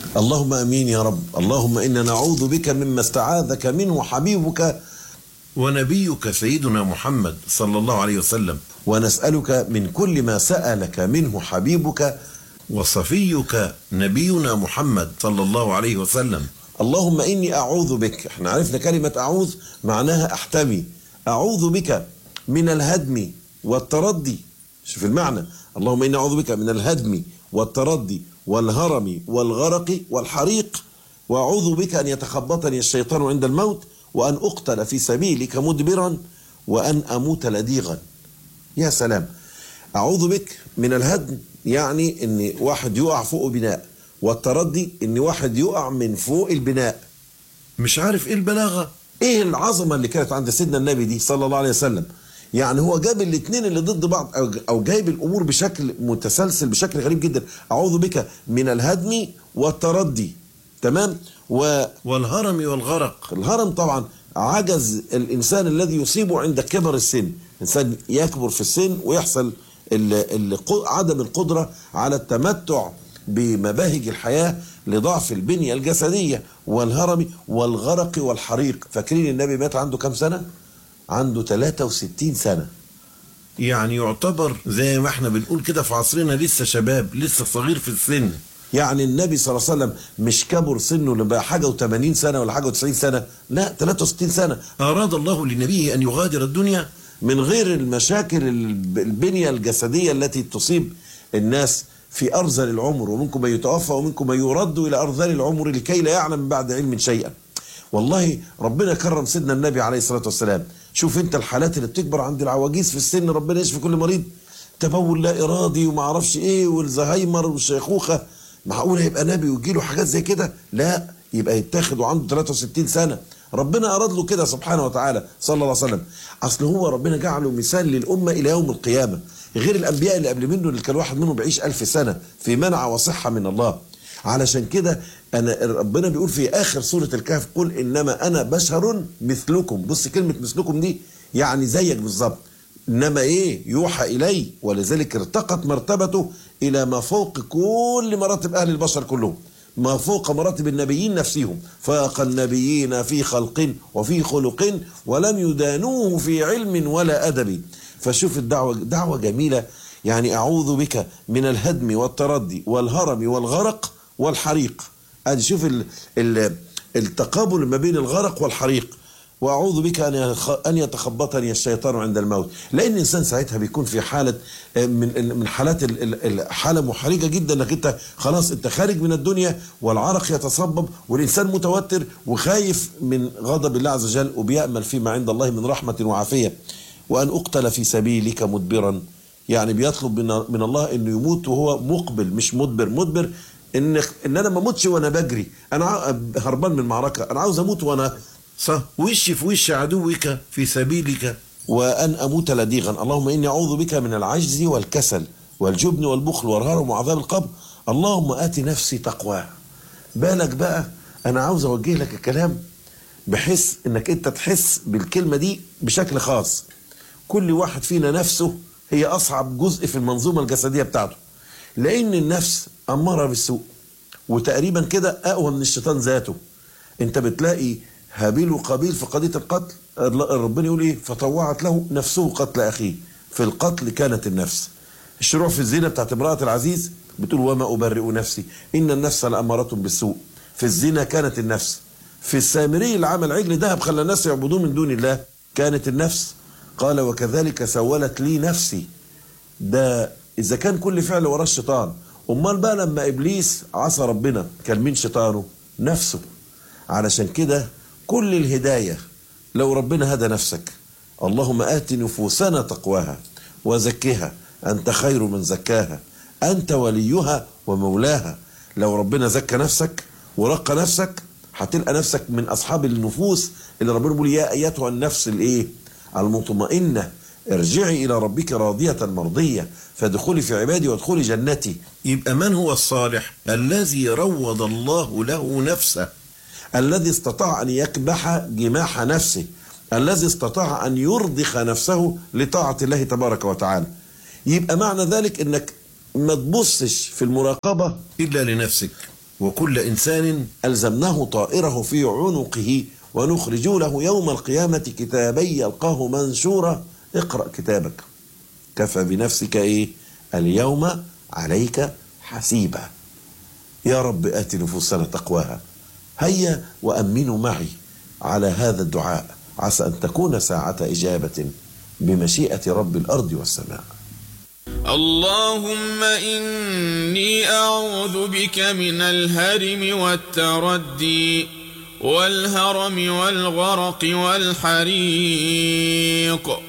اللهم امين يا رب اللهم انا نعوذ بك مما استعاذك منه حبيبك ونبيك سيدنا محمد صلى الله عليه وسلم ونسالك من كل ما سالك منه حبيبك وصفيك نبينا محمد صلى الله عليه وسلم اللهم اني اعوذ بك احنا عرفنا كلمه اعوذ معناها احتمي اعوذ بك من الهدم والتردي شوف المعنى اللهم اني اعوذ بك من الهدم والتردي والهرم والغرق والحريق واعوذ بك ان يتخبطني الشيطان عند الموت وان اقتل في سبيلك مدبرا وان اموت لديغا يا سلام اعوذ بك من الهدم يعني ان واحد يقع فوق بناء والتردي ان واحد يقع من فوق البناء مش عارف ايه البلاغة ايه العظمه اللي كانت عند سيدنا النبي دي صلى الله عليه وسلم يعني هو جاب الاثنين اللي ضد بعض او او جايب الامور بشكل متسلسل بشكل غريب جدا اعوذ بك من الهدم والتردي تمام والهرم والغرق والهرم طبعا عجز الانسان الذي يصيبه عند كبر السن انسان يكبر في السن ويحصل ال ال عدم القدره على التمتع بمباهج الحياه لضعف البنيه الجسديه والهرم والغرق والحريق فاكرين النبي مات عنده كام سنه عنده 63 سنه يعني يعتبر زي ما احنا بنقول كده في عصرنا لسه شباب لسه صغير في السن يعني النبي صلى الله عليه وسلم مش كبر سنه اللي بقى حاجه و80 سنه ولا حاجه و90 سنه لا 63 سنه اراد الله لنبيه ان يغادر الدنيا من غير المشاكل البنيه الجسديه التي تصيب الناس في ارذل العمر ومنكم من يتوفى ومنكم من يرد الى ارذل العمر لكي لا يعلم بعد علم شيئا والله ربنا كرم سيدنا النبي عليه الصلاه والسلام شوف انت الحالات اللي بتكبر عند العواجيز في السن ربنا يشفي كل مريض تبول لا ارادي وما اعرفش ايه والزهايمر والشيخوخه معقول هيبقى نبي ويجي له حاجات زي كده لا يبقى يتاخد وعنده 63 سنه ربنا اراد له كده سبحانه وتعالى صلى الله عليه وسلم اصل هو ربنا جعله مثال للامه الى يوم القيامه غير الانبياء اللي قبل منه اللي كان واحد منهم بيعيش ألف سنه في منع وصحه من الله علشان كده انا ربنا بيقول في اخر سوره الكهف قل انما انا بشر مثلكم بص كلمه مثلكم دي يعني زيك بالظبط انما ايه يوحى الي ولذلك ارتقت مرتبته الى ما فوق كل مراتب اهل البشر كلهم ما فوق مراتب النبيين نفسهم فاق النبيين في خلق وفي خلق ولم يدانوه في علم ولا ادب فشوف الدعوه دعوه جميله يعني اعوذ بك من الهدم والتردي والهرم والغرق والحريق ادي شوف ال ال التقابل ما بين الغرق والحريق واعوذ بك ان ان يتخبطني الشيطان عند الموت لان الانسان ساعتها بيكون في حاله من من حالات الحاله محرجه جدا انك انت خلاص انت خارج من الدنيا والعرق يتصبب والانسان متوتر وخايف من غضب الله عز وجل وبيامل فيما عند الله من رحمه وعافيه وان اقتل في سبيلك مدبرا يعني بيطلب من من الله انه يموت وهو مقبل مش مدبر مدبر ان ان انا ما اموتش وانا بجري انا هربان من المعركه انا عاوز اموت وانا صح وش في وش عدوك في سبيلك وأن أموت لديغا اللهم إني أعوذ بك من العجز والكسل والجبن والبخل والهرم وعذاب القبر اللهم آت نفسي تقواها بالك بقى أنا عاوز أوجه لك الكلام بحيث إنك أنت تحس بالكلمة دي بشكل خاص كل واحد فينا نفسه هي أصعب جزء في المنظومة الجسدية بتاعته لأن النفس أمارة بالسوء وتقريبا كده أقوى من الشيطان ذاته أنت بتلاقي هابيل وقابيل في قضيه القتل ربنا يقول ايه فطوعت له نفسه قتل اخيه في القتل كانت النفس الشروع في الزنا بتاعت امراه العزيز بتقول وما ابرئ نفسي ان النفس لاماره بالسوء في الزنا كانت النفس في السامري اللي عمل عجل ذهب خلى الناس يعبدوه من دون الله كانت النفس قال وكذلك سولت لي نفسي ده اذا كان كل فعل وراه الشيطان امال بقى لما ابليس عصى ربنا كان مين شيطانه نفسه علشان كده كل الهداية لو ربنا هدى نفسك اللهم آت نفوسنا تقواها وزكها أنت خير من زكاها أنت وليها ومولاها لو ربنا زكى نفسك ورقى نفسك هتلقى نفسك من أصحاب النفوس اللي ربنا بيقول يا أيتها النفس الإيه المطمئنة ارجعي إلى ربك راضية مرضية فادخلي في عبادي وادخلي جنتي يبقى من هو الصالح الذي روض الله له نفسه الذي استطاع ان يكبح جماح نفسه الذي استطاع ان يرضخ نفسه لطاعه الله تبارك وتعالى يبقى معنى ذلك انك ما تبصش في المراقبه الا لنفسك وكل إنسان ألزمناه طائره في عنقه ونخرج له يوم القيامة كتابي يلقاه منشورا اقرأ كتابك كفى بنفسك إيه اليوم عليك حسيبا يا رب آت نفوسنا تقواها هيا وأمنوا معي على هذا الدعاء عسى أن تكون ساعة إجابة بمشيئة رب الأرض والسماء اللهم إني أعوذ بك من الهرم والتردي والهرم والغرق والحريق